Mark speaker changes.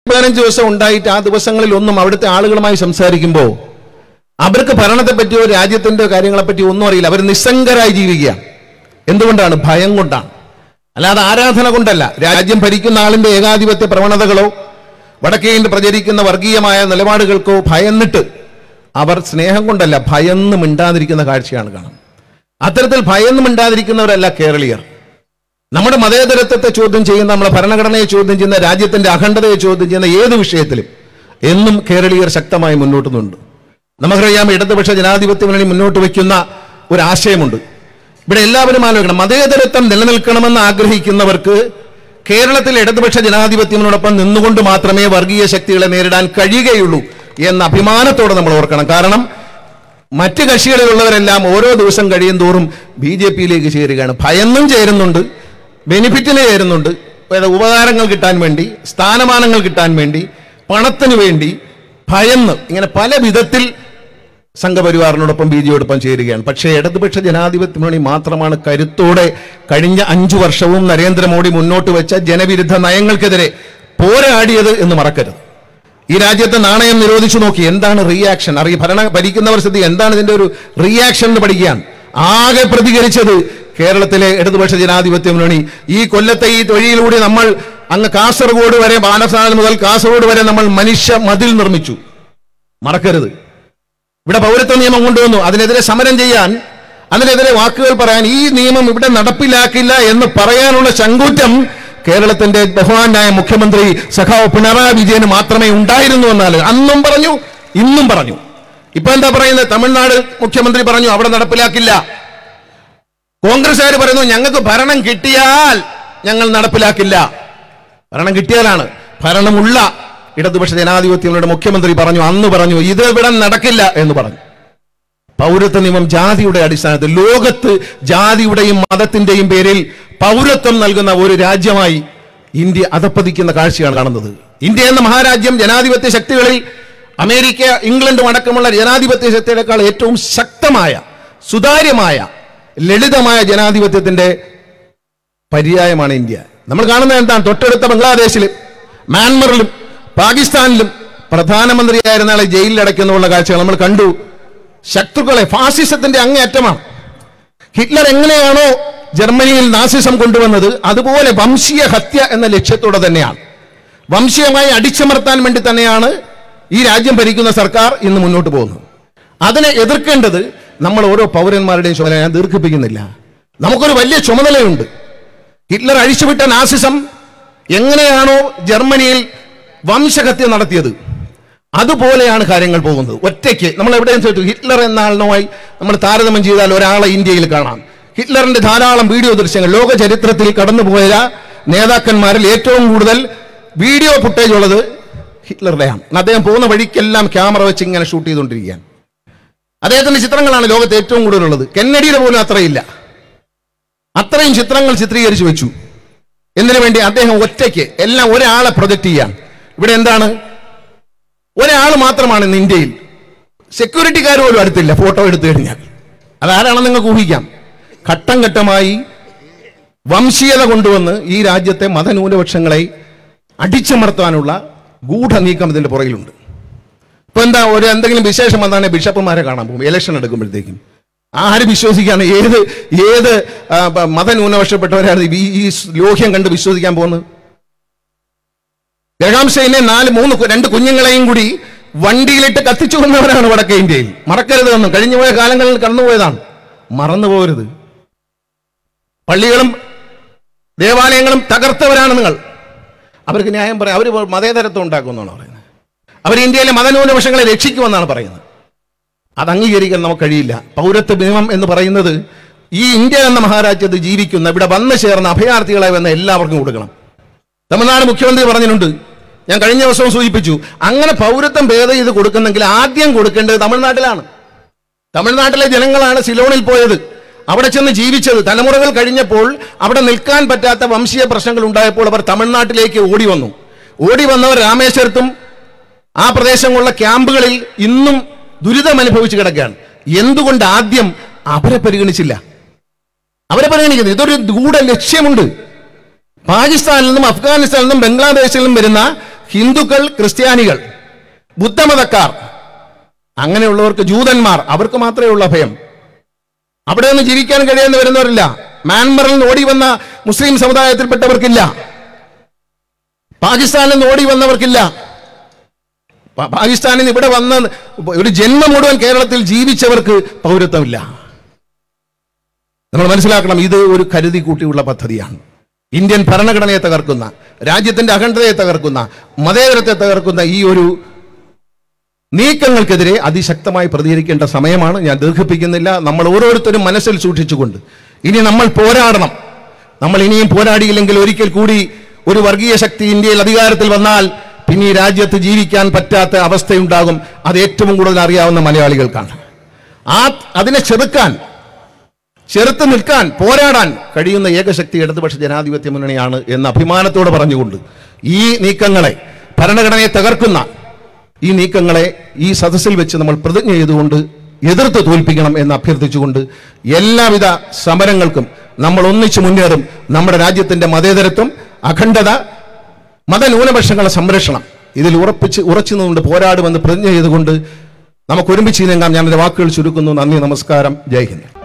Speaker 1: പതിനഞ്ച് ദിവസം ഉണ്ടായിട്ട് ആ ദിവസങ്ങളിൽ ഒന്നും അവിടുത്തെ ആളുകളുമായി സംസാരിക്കുമ്പോൾ അവർക്ക് ഭരണത്തെ പറ്റിയോ രാജ്യത്തിന്റെ കാര്യങ്ങളെ പറ്റിയോ ഒന്നും അറിയില്ല അവർ നിസ്സംഗരായി ജീവിക്കുക എന്തുകൊണ്ടാണ് ഭയം കൊണ്ടാണ് അല്ലാതെ ആരാധന കൊണ്ടല്ല രാജ്യം ഭരിക്കുന്ന ആളിന്റെ ഏകാധിപത്യ പ്രവണതകളോ വടക്കേ ഇന്ത്യ പ്രചരിക്കുന്ന വർഗീയമായ നിലപാടുകൾക്കോ ഭയന്നിട്ട് അവർ സ്നേഹം കൊണ്ടല്ല ഭയന്ന് മിണ്ടാതിരിക്കുന്ന കാഴ്ചയാണ് കാണുന്നത് അത്തരത്തിൽ ഭയന്ന് മിണ്ടാതിരിക്കുന്നവരല്ല കേരളീയർ നമ്മുടെ മതേതരത്വത്തെ ചോദ്യം ചെയ്യുന്ന നമ്മുടെ ഭരണഘടനയെ ചോദ്യം ചെയ്യുന്ന രാജ്യത്തിന്റെ അഖണ്ഡതയെ ചോദ്യം ചെയ്യുന്ന ഏത് വിഷയത്തിലും എന്നും കേരളീയർ ശക്തമായി മുന്നോട്ട് നിന്നുണ്ട് നമുക്കറിയാം ഇടതുപക്ഷ ജനാധിപത്യ മുന്നണി മുന്നോട്ട് വയ്ക്കുന്ന ഒരു ആശയമുണ്ട് ഇവിടെ എല്ലാവരും ആലോചിക്കണം മതേതരത്വം നിലനിൽക്കണമെന്ന് ആഗ്രഹിക്കുന്നവർക്ക് കേരളത്തിൽ ഇടതുപക്ഷ ജനാധിപത്യത്തിനോടൊപ്പം നിന്നുകൊണ്ട് മാത്രമേ വർഗീയ ശക്തികളെ നേരിടാൻ കഴിയുകയുള്ളൂ എന്ന അഭിമാനത്തോടെ നമ്മൾ ഓർക്കണം കാരണം മറ്റ് കക്ഷികളിലുള്ളവരെല്ലാം ഓരോ ദിവസം കഴിയും തോറും ബി ജെ പിയിലേക്ക് ചേരുകയാണ് ഭയന്നും ചേരുന്നുണ്ട് ബെനിഫിറ്റിന് ചേരുന്നുണ്ട് ഏത് ഉപകാരങ്ങൾ കിട്ടാൻ വേണ്ടി സ്ഥാനമാനങ്ങൾ കിട്ടാൻ വേണ്ടി പണത്തിന് വേണ്ടി ഭയന്ന് ഇങ്ങനെ പല വിധത്തിൽ സംഘപരിവാറിനോടൊപ്പം ബി ജെയോടൊപ്പം ചേരുകയാണ് പക്ഷേ ഇടതുപക്ഷ ജനാധിപത്യ മുന്നണി മാത്രമാണ് കരുത്തോടെ കഴിഞ്ഞ അഞ്ചു വർഷവും നരേന്ദ്രമോദി മുന്നോട്ട് വെച്ച ജനവിരുദ്ധ നയങ്ങൾക്കെതിരെ പോരാടിയത് എന്ന് മറക്കരുത് ഈ രാജ്യത്തെ നാണയം നിരോധിച്ചു നോക്കി എന്താണ് റിയാക്ഷൻ അറിയ ഭരണ ഭരിക്കുന്നവർ സ്ഥിതി എന്താണ് ഇതിന്റെ ഒരു റിയാക്ഷൻ എന്ന് പഠിക്കാൻ ആകെ പ്രതികരിച്ചത് കേരളത്തിലെ ഇടതുപക്ഷ ജനാധിപത്യ മുന്നണി ഈ കൊല്ലത്തെ ഈ തൊഴിയിലൂടെ നമ്മൾ അങ്ങ് കാസർഗോഡ് വരെ ബാലസ്ഥാനം മുതൽ കാസർഗോഡ് വരെ നമ്മൾ മനുഷ്യ മതിൽ നിർമ്മിച്ചു മറക്കരുത് ഇവിടെ പൗരത്വ നിയമം കൊണ്ടുവന്നു അതിനെതിരെ സമരം ചെയ്യാൻ അതിനെതിരെ വാക്കുകൾ പറയാൻ ഈ നിയമം ഇവിടെ നടപ്പിലാക്കില്ല എന്ന് പറയാനുള്ള ചങ്കൂറ്റം കേരളത്തിന്റെ ബഹുമാനായ മുഖ്യമന്ത്രി സഖാവ് പിണറായി വിജയന് മാത്രമേ ഉണ്ടായിരുന്നു എന്നാൽ അന്നും പറഞ്ഞു ഇന്നും പറഞ്ഞു ഇപ്പൊ എന്താ പറയുന്നത് തമിഴ്നാട് മുഖ്യമന്ത്രി പറഞ്ഞു അവിടെ നടപ്പിലാക്കില്ല കോൺഗ്രസ്സുകാർ പറയുന്നു ഞങ്ങൾക്ക് ഭരണം കിട്ടിയാൽ ഞങ്ങൾ നടപ്പിലാക്കില്ല ഭരണം കിട്ടിയാലാണ് ഭരണമുള്ള ഇടതുപക്ഷ ജനാധിപത്യങ്ങളുടെ മുഖ്യമന്ത്രി പറഞ്ഞു അന്ന് പറഞ്ഞു ഇത് ഇവിടെ നടക്കില്ല എന്ന് പറഞ്ഞു പൗരത്വ നിയമം ജാതിയുടെ അടിസ്ഥാനത്തിൽ ലോകത്ത് ജാതിയുടെയും മതത്തിന്റെയും പേരിൽ പൗരത്വം നൽകുന്ന ഒരു രാജ്യമായി ഇന്ത്യ അധപ്പതിക്കുന്ന കാഴ്ചയാണ് കാണുന്നത് ഇന്ത്യ എന്ന മഹാരാജ്യം ജനാധിപത്യ ശക്തികളിൽ അമേരിക്ക ഇംഗ്ലണ്ടും അടക്കമുള്ള ജനാധിപത്യ ശക്തികളെക്കാൾ ഏറ്റവും ശക്തമായ സുതാര്യമായ ലളിതമായ ജനാധിപത്യത്തിന്റെ പര്യായമാണ് ഇന്ത്യ നമ്മൾ കാണുന്നത് എന്താണ് തൊട്ടടുത്ത ബംഗ്ലാദേശിലും മ്യാൻമറിലും പാകിസ്ഥാനിലും പ്രധാനമന്ത്രിയായിരുന്ന ആളെ ജയിലിൽ അടയ്ക്കുന്നുള്ള കാഴ്ചകൾ നമ്മൾ കണ്ടു ശത്രുക്കളെ ഫാസിസത്തിന്റെ അങ്ങേയറ്റമാണ് ഹിറ്റ്ലർ എങ്ങനെയാണോ ജർമ്മനിയിൽ നാസിസം കൊണ്ടുവന്നത് അതുപോലെ വംശീയ ഹത്യ എന്ന ലക്ഷ്യത്തോടെ തന്നെയാണ് വംശീയമായി അടിച്ചമർത്താൻ വേണ്ടി തന്നെയാണ് ഈ രാജ്യം ഭരിക്കുന്ന സർക്കാർ ഇന്ന് മുന്നോട്ട് പോകുന്നത് അതിനെ എതിർക്കേണ്ടത് നമ്മൾ ഓരോ പൗരന്മാരുടെയും ചുമതല ഞാൻ ദീർഘിപ്പിക്കുന്നില്ല നമുക്കൊരു വലിയ ചുമതലയുണ്ട് ഹിറ്റ്ലർ അഴിച്ചുവിട്ട നാസിസം എങ്ങനെയാണോ ജർമ്മനിയിൽ വംശഹത്യ നടത്തിയത് അതുപോലെയാണ് കാര്യങ്ങൾ പോകുന്നത് ഒറ്റയ്ക്ക് നമ്മൾ എവിടെയും ചോദിച്ചു ഹിറ്റ്ലർ എന്ന ആളിനുമായി നമ്മൾ താരതമ്യം ചെയ്താൽ ഒരാളെ ഇന്ത്യയിൽ കാണാം ഹിറ്റ്ലറിന്റെ ധാരാളം വീഡിയോ ദൃശ്യങ്ങൾ ലോക ചരിത്രത്തിൽ കടന്നുപോയ നേതാക്കന്മാരിൽ ഏറ്റവും കൂടുതൽ വീഡിയോ ഫുട്ടേജ് ഉള്ളത് ഹിറ്റ്ലറുടെയാണ് അദ്ദേഹം പോകുന്ന വഴിക്കെല്ലാം ക്യാമറ വെച്ച് ഇങ്ങനെ ഷൂട്ട് ചെയ്തുകൊണ്ടിരിക്കുകയാണ് അദ്ദേഹത്തിന്റെ ചിത്രങ്ങളാണ് ലോകത്ത് ഏറ്റവും കൂടുതലുള്ളത് കെന്നഡിയുടെ പോലും അത്രയില്ല അത്രയും ചിത്രങ്ങൾ ചിത്രീകരിച്ചു വെച്ചു എന്തിനു വേണ്ടി അദ്ദേഹം ഒറ്റയ്ക്ക് എല്ലാം ഒരാളെ പ്രൊജക്ട് ചെയ്യാൻ ഇവിടെ എന്താണ് ഒരാൾ മാത്രമാണ് ഇന്ന് ഇന്ത്യയിൽ സെക്യൂരിറ്റിക്കാർ പോലും അടുത്തില്ല ഫോട്ടോ എടുത്തു കഴിഞ്ഞാൽ അതാരാണെന്ന് നിങ്ങൾക്ക് ഊഹിക്കാം ഘട്ടം ഘട്ടമായി വംശീയത കൊണ്ടുവന്ന് ഈ രാജ്യത്തെ മതന്യൂനപക്ഷങ്ങളെ അടിച്ചമർത്താനുള്ള ഗൂഢനീക്കം ഇതിന്റെ പുറകിലുണ്ട് ഇപ്പൊ എന്താ ഒരു എന്തെങ്കിലും വിശേഷം വന്നാണ് ബിഷപ്പുമാരെ കാണാൻ പോകും ഇലക്ഷൻ എടുക്കുമ്പോഴത്തേക്കും ആര് വിശ്വസിക്കാണ് ഏത് ഏത് ആ, പ- മതന്യൂനപക്ഷപ്പെട്ടവരാണ് ഈ ഈ ലോഹ്യം കണ്ട് വിശ്വസിക്കാൻ പോകുന്നത് ഗ്രഹാംശയിലെ നാല് മൂന്ന് കു- രണ്ട് കുഞ്ഞുങ്ങളെയും കൂടി വണ്ടിയിലിട്ട് കത്തിച്ചു കൊന്നവരാണ് വടക്കേ ഇന്ത്യയിൽ മറക്കരുതെന്നും കഴിഞ്ഞുപോയ കാലങ്ങളിൽ കടന്നുപോയതാണ് മറന്നു പോകരുത് പള്ളികളും ദേവാലയങ്ങളും തകർത്തവരാണ് നിങ്ങൾ അവർക്ക് ന്യായം പറയാം അവർ മതേതരത്വം ഉണ്ടാക്കുമെന്നാണ് പറയുന്നത് അവർ ഇന്ത്യയിലെ മതന്യൂനപക്ഷങ്ങളെ രക്ഷിക്കുമെന്നാണ് പറയുന്നത് അത് അംഗീകരിക്കാൻ നമുക്ക് കഴിയില്ല പൗരത്വ നിയമം എന്ന് പറയുന്നത് ഈ ഇന്ത്യ എന്ന മഹാരാജ്യത്ത് ജീവിക്കുന്ന ഇവിടെ വന്നു ചേർന്ന അഭയാർത്ഥികളെ വന്ന എല്ലാവർക്കും കൊടുക്കണം തമിഴ്നാട് മുഖ്യമന്ത്രി പറഞ്ഞിട്ടുണ്ട് ഞാൻ കഴിഞ്ഞ ദിവസവും സൂചിപ്പിച്ചു അങ്ങനെ പൗരത്വം ഭേദം ചെയ്ത് കൊടുക്കുന്നെങ്കിൽ ആദ്യം കൊടുക്കേണ്ടത് തമിഴ്നാട്ടിലാണ് തമിഴ്നാട്ടിലെ ജനങ്ങളാണ് സിലോണിൽ പോയത് അവിടെ ചെന്ന് ജീവിച്ചത് തലമുറകൾ കഴിഞ്ഞപ്പോൾ അവിടെ നിൽക്കാൻ പറ്റാത്ത വംശീയ പ്രശ്നങ്ങൾ ഉണ്ടായപ്പോൾ അവർ തമിഴ്നാട്ടിലേക്ക് ഓടി വന്നു ഓടി വന്നവർ രാമേശ്വരത്തും ആ പ്രദേശങ്ങളിലുള്ള ക്യാമ്പുകളിൽ ഇന്നും ദുരിതം അനുഭവിച്ച് കിടക്കുകയാണ് എന്തുകൊണ്ട് ആദ്യം അവരെ പരിഗണിച്ചില്ല അവരെ പരിഗണിക്കുന്നത് ഇതൊരു ഗൂഢ ലക്ഷ്യമുണ്ട് പാകിസ്ഥാനിൽ നിന്നും അഫ്ഗാനിസ്ഥാനിൽ നിന്നും ബംഗ്ലാദേശിൽ നിന്നും വരുന്ന ഹിന്ദുക്കൾ ക്രിസ്ത്യാനികൾ ബുദ്ധമതക്കാർ അങ്ങനെയുള്ളവർക്ക് ജൂതന്മാർ അവർക്ക് മാത്രമേ ഉള്ള ഭയം അവിടെ നിന്ന് ജീവിക്കാൻ കഴിയാന്ന് വരുന്നവരില്ല മ്യാൻമറിൽ നിന്ന് ഓടി വന്ന മുസ്ലിം സമുദായത്തിൽപ്പെട്ടവർക്കില്ല പാകിസ്ഥാനിൽ നിന്ന് ഓടി വന്നവർക്കില്ല പ- പാകിസ്ഥാനിൽ നിന്ന് ഇവിടെ വന്ന് ഒരു ജന്മം മുഴുവൻ കേരളത്തിൽ ജീവിച്ചവർക്ക് പൗരത്വമില്ല നമ്മൾ മനസ്സിലാക്കണം ഇത് ഒരു കരുതി കൂട്ടിയുള്ള പദ്ധതിയാണ് ഇന്ത്യൻ ഭരണഘടനയെ തകർക്കുന്ന രാജ്യത്തിന്റെ അഖണ്ഡതയെ തകർക്കുന്ന മതേതരത്തെ തകർക്കുന്ന ഈ ഒരു നീക്കങ്ങൾക്കെതിരെ അതിശക്തമായി പ്രതികരിക്കേണ്ട സമയമാണ് ഞാൻ ദീർഘിപ്പിക്കുന്നില്ല നമ്മൾ ഓരോരുത്തരും മനസ്സിൽ സൂക്ഷിച്ചുകൊണ്ട് ഇനി നമ്മൾ പോരാടണം നമ്മൾ ഇനിയും പോരാടിയില്ലെങ്കിൽ ഒരിക്കൽ കൂടി ഒരു വർഗീയ ശക്തി ഇന്ത്യയിൽ അധികാരത്തിൽ വന്നാൽ പിന്നെ ഈ രാജ്യത്ത് ജീവിക്കാൻ പറ്റാത്ത അവസ്ഥയുണ്ടാകും അത് ഏറ്റവും കൂടുതൽ അറിയാവുന്ന മലയാളികൾക്കാണ് ആ അതിനെ ചെറുക്കാൻ ചെറുത്ത് നിൽക്കാൻ പോരാടാൻ കഴിയുന്ന ഏകശക്തി ഇടതുപക്ഷ ജനാധിപത്യ മുന്നണിയാണ് എന്ന് അഭിമാനത്തോടെ പറഞ്ഞുകൊണ്ട് ഈ നീക്കങ്ങളെ ഭരണഘടനയെ തകർക്കുന്ന ഈ നീക്കങ്ങളെ ഈ സദസ്സിൽ വെച്ച് നമ്മൾ പ്രതിജ്ഞ ചെയ്തുകൊണ്ട് എതിർത്ത് തോൽപ്പിക്കണം എന്ന് അഭ്യർത്ഥിച്ചുകൊണ്ട് എല്ലാവിധ സമരങ്ങൾക്കും നമ്മൾ ഒന്നിച്ചു മുന്നേറും നമ്മുടെ രാജ്യത്തിന്റെ മതേതരത്വം അഖണ്ഡത മതന്യൂനപക്ഷങ്ങളുടെ സംരക്ഷണം ഇതിൽ ഉറപ്പിച്ച് ഉറച്ചു നിന്നുകൊണ്ട് പോരാടുമെന്ന് പ്രതിജ്ഞ ചെയ്തുകൊണ്ട് നമുക്ക് ഒരുമിച്ച് നീങ്ങാം ഞാൻ എൻ്റെ വാക്കുകൾ ചുരുക്കുന്നു നന്ദി നമസ്കാരം ജയ് ഹിന്ദ്